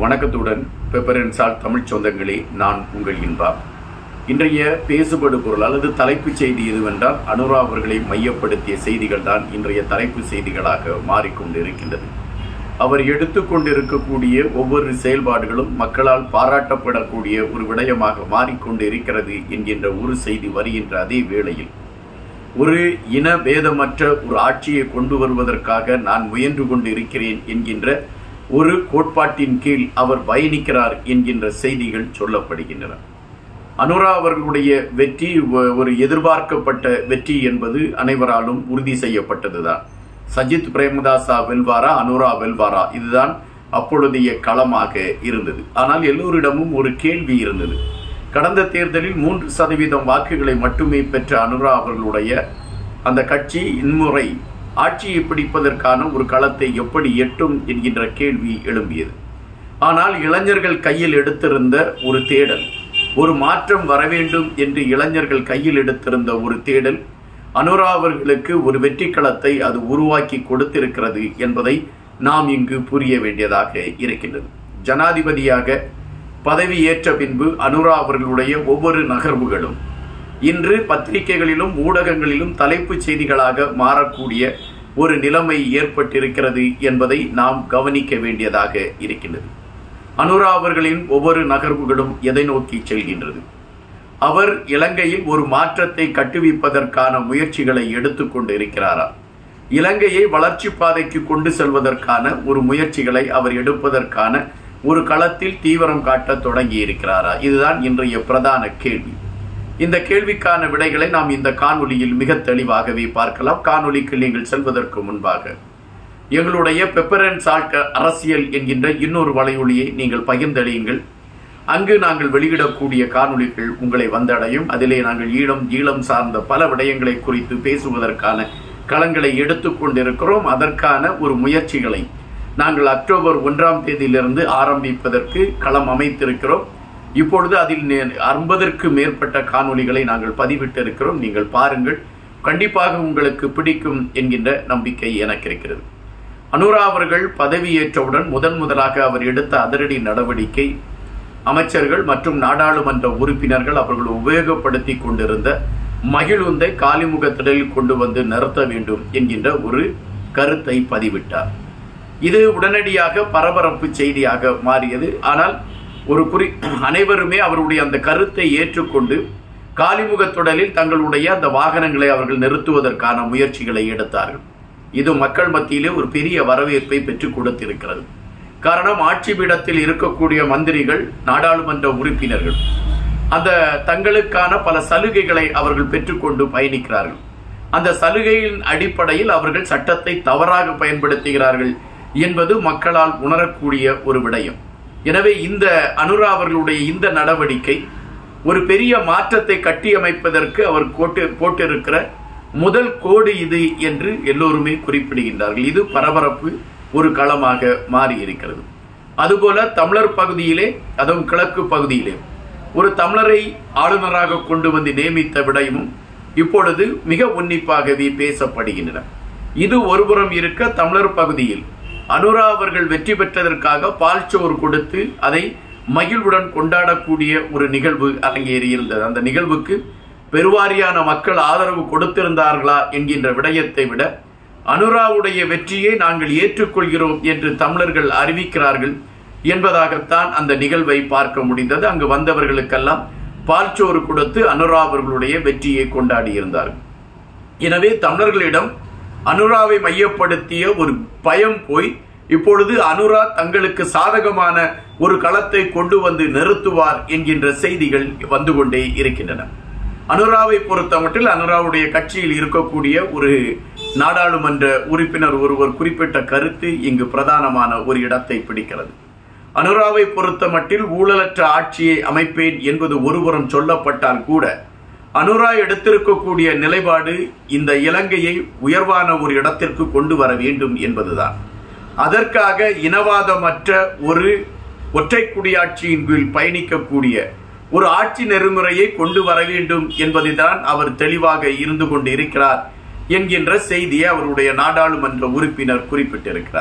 வணக்கத்துடன் பெப்பரன் சால் தமிழ் சொந்தங்களே நான் உங்கள் இன்பா இன்றைய பேசுபடு பொருள் அல்லது தலைப்புச் செய்தி எதுவென்றால் அனுரா அவர்களை மையப்படுத்திய செய்திகள் தான் இன்றைய தலைப்பு செய்திகளாக மாறிக்கொண்டிருக்கின்றது அவர் எடுத்துக்கொண்டிருக்கக்கூடிய ஒவ்வொரு செயல்பாடுகளும் மக்களால் பாராட்டப்படக்கூடிய ஒரு விடயமாக மாறிக்கொண்டு இருக்கிறது என்கின்ற ஒரு செய்தி வருகின்ற அதே வேளையில் ஒரு இன பேதமற்ற ஒரு ஆட்சியை கொண்டு வருவதற்காக நான் முயன்று கொண்டு இருக்கிறேன் என்கின்ற ஒரு கோட்பாட்டின் கீழ் அவர் பயணிக்கிறார் என்கின்ற செய்திகள் சொல்லப்படுகின்றன அனுரா அவர்களுடைய வெற்றி ஒ- ஒரு எதிர்பார்க்கப்பட்ட வெற்றி என்பது அனைவராலும் உறுதி செய்யப்பட்டதுதான் சஜித் பிரேமதாசா வெல்வாரா அனுரா வெல்வாரா இதுதான் அப்பொழுதைய களமாக இருந்தது ஆனால் எல்லோரிடமும் ஒரு கேள்வி இருந்தது கடந்த தேர்தலில் மூன்று சதவீதம் வாக்குகளை மட்டுமே பெற்ற அனுரா அவர்களுடைய அந்த கட்சி இன்முறை ஆட்சியை பிடிப்பதற்கான ஒரு களத்தை எப்படி எட்டும் என்கின்ற கேள்வி எழும்பியது ஆனால் இளைஞர்கள் கையில் எடுத்திருந்த ஒரு தேடல் ஒரு மாற்றம் வர வேண்டும் என்று இளைஞர்கள் கையில் எடுத்திருந்த ஒரு தேடல் அனுரா அவர்களுக்கு ஒரு வெற்றி களத்தை அது உருவாக்கி கொடுத்திருக்கிறது என்பதை நாம் இங்கு புரிய வேண்டியதாக இருக்கின்றது ஜனாதிபதியாக பதவி ஏற்ற பின்பு அனுரா அவர்களுடைய ஒவ்வொரு நகர்வுகளும் இன்று பத்திரிகைகளிலும் ஊடகங்களிலும் தலைப்புச் செய்திகளாக மாறக்கூடிய ஒரு நிலைமை ஏற்பட்டிருக்கிறது என்பதை நாம் கவனிக்க வேண்டியதாக இருக்கின்றது அனுரா அவர்களின் ஒவ்வொரு நகர்வுகளும் எதை நோக்கி செல்கின்றது அவர் இலங்கையில் ஒரு மாற்றத்தை கட்டுவிப்பதற்கான முயற்சிகளை எடுத்துக்கொண்டு இருக்கிறாரா இலங்கையை வளர்ச்சி பாதைக்கு கொண்டு செல்வதற்கான ஒரு முயற்சிகளை அவர் எடுப்பதற்கான ஒரு களத்தில் தீவிரம் காட்ட தொடங்கி இருக்கிறாரா இதுதான் இன்றைய பிரதான கேள்வி இந்த கேள்விக்கான விடைகளை நாம் இந்த காணொளியில் மிக தெளிவாகவே பார்க்கலாம் காணொளிக்கு நீங்கள் செல்வதற்கு முன்பாக எங்களுடைய பெப்பர் அண்ட் சால்ட் அரசியல் என்கின்ற இன்னொரு வலையொலியை நீங்கள் பகிர்ந்தளியுங்கள் அங்கு நாங்கள் வெளியிடக்கூடிய காணொளிகள் உங்களை வந்தடையும் அதிலே நாங்கள் ஈழம் ஈழம் சார்ந்த பல விடயங்களை குறித்து பேசுவதற்கான களங்களை எடுத்துக்கொண்டிருக்கிறோம் அதற்கான ஒரு முயற்சிகளை நாங்கள் அக்டோபர் ஒன்றாம் தேதியிலிருந்து ஆரம்பிப்பதற்கு களம் அமைத்திருக்கிறோம் இப்பொழுது அதில் ஐம்பதற்கு மேற்பட்ட காணொளிகளை நாங்கள் பதிவிட்டிருக்கிறோம் நீங்கள் பாருங்கள் கண்டிப்பாக உங்களுக்கு பிடிக்கும் என்கின்ற நம்பிக்கை எனக்கு இருக்கிறது அனுரா அவர்கள் பதவியேற்றவுடன் முதன் முதலாக அவர் எடுத்த அதிரடி நடவடிக்கை அமைச்சர்கள் மற்றும் நாடாளுமன்ற உறுப்பினர்கள் அவர்கள் உபயோகப்படுத்தி கொண்டிருந்த மகிழுந்தை காலிமுக திடலில் கொண்டு வந்து நிறுத்த வேண்டும் என்கின்ற ஒரு கருத்தை பதிவிட்டார் இது உடனடியாக பரபரப்பு செய்தியாக மாறியது ஆனால் ஒரு குறி அனைவருமே அவருடைய அந்த கருத்தை ஏற்றுக்கொண்டு காலிமுக தொடலில் தங்களுடைய அந்த வாகனங்களை அவர்கள் நிறுத்துவதற்கான முயற்சிகளை எடுத்தார்கள் இது மக்கள் மத்தியிலே ஒரு பெரிய வரவேற்பை பெற்றுக் கொடுத்திருக்கிறது காரணம் ஆட்சி பீடத்தில் இருக்கக்கூடிய மந்திரிகள் நாடாளுமன்ற உறுப்பினர்கள் அந்த தங்களுக்கான பல சலுகைகளை அவர்கள் பெற்றுக்கொண்டு பயணிக்கிறார்கள் அந்த சலுகையின் அடிப்படையில் அவர்கள் சட்டத்தை தவறாக பயன்படுத்துகிறார்கள் என்பது மக்களால் உணரக்கூடிய ஒரு விடயம் எனவே இந்த அனுரா அவர்களுடைய இந்த நடவடிக்கை ஒரு பெரிய மாற்றத்தை கட்டியமைப்பதற்கு அவர் கோட்டு போட்டிருக்கிற முதல் கோடு இது என்று எல்லோருமே குறிப்பிடுகின்றார்கள் இது பரபரப்பு ஒரு களமாக மாறி இருக்கிறது அதுபோல தமிழர் பகுதியிலே அதுவும் கிழக்கு பகுதியிலே ஒரு தமிழரை ஆளுநராக கொண்டு வந்து நியமித்த விடயமும் இப்பொழுது மிக உன்னிப்பாகவே பேசப்படுகின்றன இது ஒருபுறம் இருக்க தமிழர் பகுதியில் அனுரா அவர்கள் வெற்றி பெற்றதற்காக பால்சோறு கொடுத்து அதை மகிழ்வுடன் கொண்டாடக்கூடிய ஒரு நிகழ்வு அரங்கேறி இருந்தது அந்த நிகழ்வுக்கு பெருவாரியான மக்கள் ஆதரவு கொடுத்திருந்தார்களா என்கின்ற விடயத்தை விட அனுராவுடைய வெற்றியை நாங்கள் ஏற்றுக்கொள்கிறோம் என்று தமிழர்கள் அறிவிக்கிறார்கள் என்பதாகத்தான் அந்த நிகழ்வை பார்க்க முடிந்தது அங்கு வந்தவர்களுக்கெல்லாம் பால்சோறு கொடுத்து அனுரா அவர்களுடைய வெற்றியை கொண்டாடி இருந்தார்கள் எனவே தமிழர்களிடம் அனுராவை மையப்படுத்திய ஒரு பயம் போய் இப்பொழுது அனுரா தங்களுக்கு சாதகமான ஒரு களத்தை கொண்டு வந்து நிறுத்துவார் என்கின்ற செய்திகள் வந்து கொண்டே இருக்கின்றன அனுராவை பொறுத்தமட்டில் அனுராவுடைய கட்சியில் இருக்கக்கூடிய ஒரு நாடாளுமன்ற உறுப்பினர் ஒருவர் குறிப்பிட்ட கருத்து இங்கு பிரதானமான ஒரு இடத்தை பிடிக்கிறது அனுராவை பொறுத்தமட்டில் ஊழலற்ற ஆட்சியை அமைப்பேன் என்பது ஒருபுறம் சொல்லப்பட்டால் கூட அனுரா எடுத்திருக்கக்கூடிய நிலைப்பாடு இந்த இலங்கையை உயர்வான ஒரு இடத்திற்கு கொண்டு வர வேண்டும் என்பதுதான் அதற்காக இனவாதமற்ற ஒரு ஒற்றை குடியாட்சியின் கீழ் பயணிக்கக்கூடிய ஒரு ஆட்சி நெறிமுறையை கொண்டு வர வேண்டும் என்பதைதான் அவர் தெளிவாக இருந்து கொண்டு இருக்கிறார் என்கின்ற செய்தியை அவருடைய நாடாளுமன்ற உறுப்பினர் குறிப்பிட்டிருக்கிறார்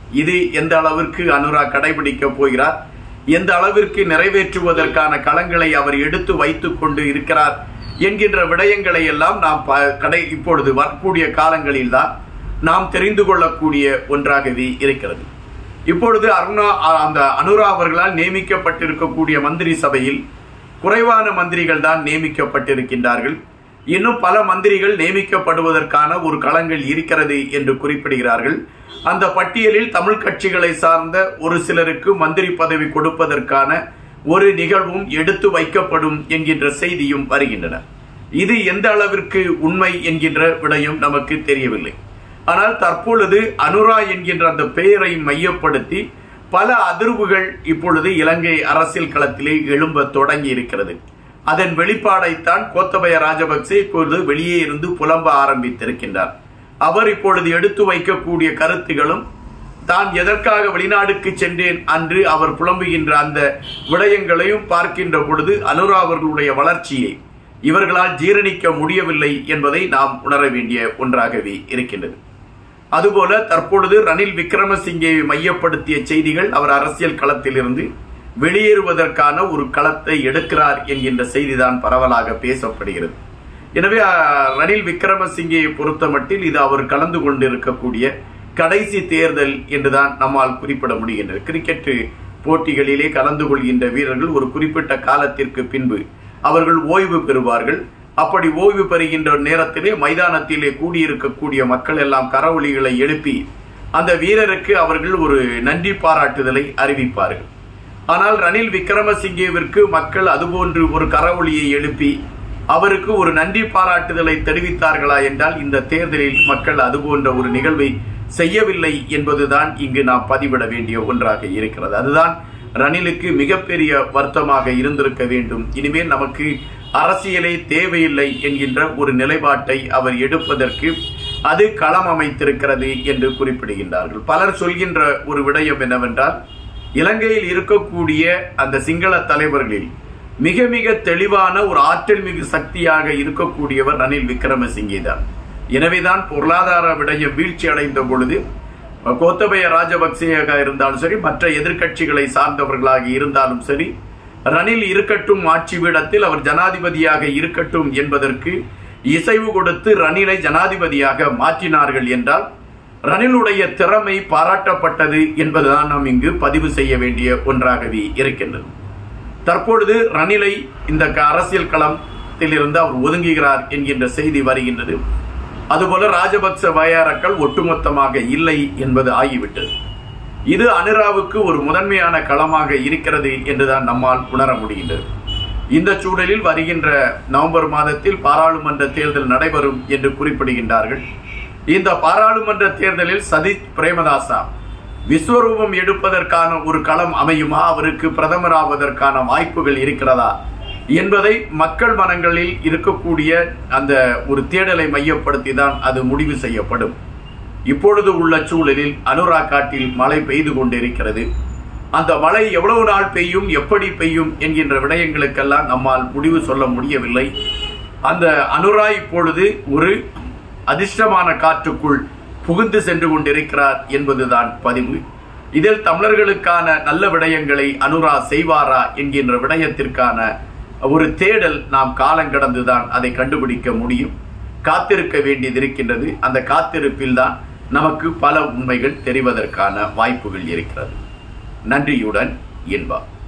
இது எந்த அளவிற்கு அனுரா கடைபிடிக்க போகிறார் எந்த அளவிற்கு நிறைவேற்றுவதற்கான களங்களை அவர் எடுத்து வைத்துக் கொண்டு இருக்கிறார் என்கின்ற விடயங்களை எல்லாம் நாம் ப- கடை இப்பொழுது வரக்கூடிய காலங்களில் தான் நாம் தெரிந்து கொள்ளக்கூடிய ஒன்றாகவே இருக்கிறது இப்பொழுது அருணா அ- அந்த அனுரா அவர்களால் நியமிக்கப்பட்டிருக்கக்கூடிய மந்திரி சபையில் குறைவான மந்திரிகள் தான் நியமிக்கப்பட்டிருக்கின்றார்கள் இன்னும் பல மந்திரிகள் நியமிக்கப்படுவதற்கான ஒரு களங்கள் இருக்கிறது என்று குறிப்பிடுகிறார்கள் அந்த பட்டியலில் தமிழ் கட்சிகளை சார்ந்த ஒரு சிலருக்கு மந்திரி பதவி கொடுப்பதற்கான ஒரு நிகழ்வும் எடுத்து வைக்கப்படும் என்கின்ற செய்தியும் வருகின்றன இது எந்த அளவிற்கு உண்மை என்கின்ற விடயம் நமக்கு தெரியவில்லை ஆனால் தற்பொழுது அனுரா என்கின்ற அந்த பெயரை மையப்படுத்தி பல அதிர்வுகள் இப்பொழுது இலங்கை அரசியல் களத்திலே எழும்ப தொடங்கி இருக்கிறது அதன் வெளிப்பாடைத்தான் கோத்தபய ராஜபக்சே இப்பொழுது வெளியே இருந்து புலம்ப ஆரம்பித்திருக்கின்றார் அவர் இப்பொழுது எடுத்து வைக்கக்கூடிய கருத்துகளும் தான் எதற்காக வெளிநாடுக்கு சென்றேன் அன்று அவர் புலம்புகின்ற அந்த விடயங்களையும் பார்க்கின்ற பொழுது அனுரா அவர்களுடைய வளர்ச்சியை இவர்களால் ஜீரணிக்க முடியவில்லை என்பதை நாம் உணர வேண்டிய ஒன்றாகவே இருக்கின்றது அதுபோல தற்பொழுது ரணில் விக்ரமசிங்கே மையப்படுத்திய செய்திகள் அவர் அரசியல் களத்திலிருந்து வெளியேறுவதற்கான ஒரு களத்தை எடுக்கிறார் என்கின்ற செய்திதான் பரவலாக பேசப்படுகிறது எனவே அஹ், ரணில் விக்ரமசிங்கேயை பொறுத்தமட்டில் இது அவர் கலந்து கொண்டிருக்கக்கூடிய கடைசி தேர்தல் என்றுதான் நம்மால் குறிப்பிட முடிகின்றது கிரிக்கெட் போட்டிகளிலே கலந்து கொள்கின்ற வீரர்கள் ஒரு குறிப்பிட்ட காலத்திற்கு பின்பு அவர்கள் ஓய்வு பெறுவார்கள் அப்படி ஓய்வு பெறுகின்ற நேரத்திலே மைதானத்திலே கூடியிருக்கக்கூடிய மக்கள் எல்லாம் கரவொலிகளை எழுப்பி அந்த வீரருக்கு அவர்கள் ஒரு நன்றி பாராட்டுதலை அறிவிப்பார்கள் ஆனால் ரணில் விக்ரமசிங்கேவிற்கு மக்கள் அதுபோன்று ஒரு கரவொலியை எழுப்பி அவருக்கு ஒரு நன்றி பாராட்டுதலை தெரிவித்தார்களா என்றால் இந்த தேர்தலில் மக்கள் அதுபோன்ற ஒரு நிகழ்வை செய்யவில்லை என்பதுதான் இங்கு நாம் பதிவிட வேண்டிய ஒன்றாக இருக்கிறது அதுதான் ரணிலுக்கு மிகப்பெரிய வருத்தமாக இருந்திருக்க வேண்டும் இனிமேல் நமக்கு அரசியலே தேவையில்லை என்கின்ற ஒரு நிலைப்பாட்டை அவர் எடுப்பதற்கு அது களம் அமைத்திருக்கிறது என்று குறிப்பிடுகின்றார்கள் பலர் சொல்கின்ற ஒரு விடயம் என்னவென்றால் இலங்கையில் இருக்கக்கூடிய அந்த சிங்கள தலைவர்களில் மிக மிக தெளிவான ஒரு ஆற்றல் மிகு சக்தியாக இருக்கக்கூடியவர் ரணில் விக்ரமசிங்கே தான் எனவேதான் பொருளாதார விடயம் வீழ்ச்சி அடைந்த பொழுது கோத்தபய ராஜபக்சேயாக இருந்தாலும் சரி மற்ற எதிர்க்கட்சிகளை சார்ந்தவர்களாக இருந்தாலும் சரி ரணில் இருக்கட்டும் ஆட்சி பீடத்தில் அவர் ஜனாதிபதியாக இருக்கட்டும் என்பதற்கு இசைவு கொடுத்து ரணிலை ஜனாதிபதியாக மாற்றினார்கள் என்றால் ரணிலுடைய திறமை பாராட்டப்பட்டது என்பதுதான் நாம் இங்கு பதிவு செய்ய வேண்டிய ஒன்றாகவே இருக்கின்றது தற்பொழுது ரணிலை இந்த க- அரசியல் களத்திலிருந்து அவர் ஒதுங்குகிறார் என்கின்ற செய்தி வருகின்றது அதுபோல ராஜபக்ச வயாரக்கள் ஒட்டுமொத்தமாக இல்லை என்பது ஆகிவிட்டது இது அனுராவுக்கு ஒரு முதன்மையான களமாக இருக்கிறது என்றுதான் நம்மால் உணர முடிகின்றது இந்த சூழலில் வருகின்ற நவம்பர் மாதத்தில் பாராளுமன்ற தேர்தல் நடைபெறும் என்று குறிப்பிடுகின்றார்கள் இந்த பாராளுமன்ற தேர்தலில் சதித் பிரேமதாசா விஸ்வரூபம் எடுப்பதற்கான ஒரு களம் அமையுமா அவருக்கு பிரதமராவதற்கான வாய்ப்புகள் இருக்கிறதா என்பதை மக்கள் மனங்களில் இருக்கக்கூடிய அந்த ஒரு தேடலை மையப்படுத்தி தான் அது முடிவு செய்யப்படும் இப்பொழுது உள்ள சூழலில் அனுரா காட்டில் மழை பெய்து கொண்டிருக்கிறது அந்த மழை எவ்வளவு நாள் பெய்யும் எப்படி பெய்யும் என்கின்ற விடயங்களுக்கெல்லாம் நம்மால் முடிவு சொல்ல முடியவில்லை அந்த அனுரா இப்பொழுது ஒரு அதிர்ஷ்டமான காற்றுக்குள் புகுந்து சென்று கொண்டிருக்கிறார் என்பதுதான் பதிவு இதில் தமிழர்களுக்கான நல்ல விடயங்களை அனுரா செய்வாரா என்கின்ற விடயத்திற்கான ஒரு தேடல் நாம் காலங்கடந்துதான் அதை கண்டுபிடிக்க முடியும் காத்திருக்க வேண்டியது இருக்கின்றது அந்த காத்திருப்பில் தான் நமக்கு பல உண்மைகள் தெரிவதற்கான வாய்ப்புகள் இருக்கிறது நன்றியுடன் இன்பா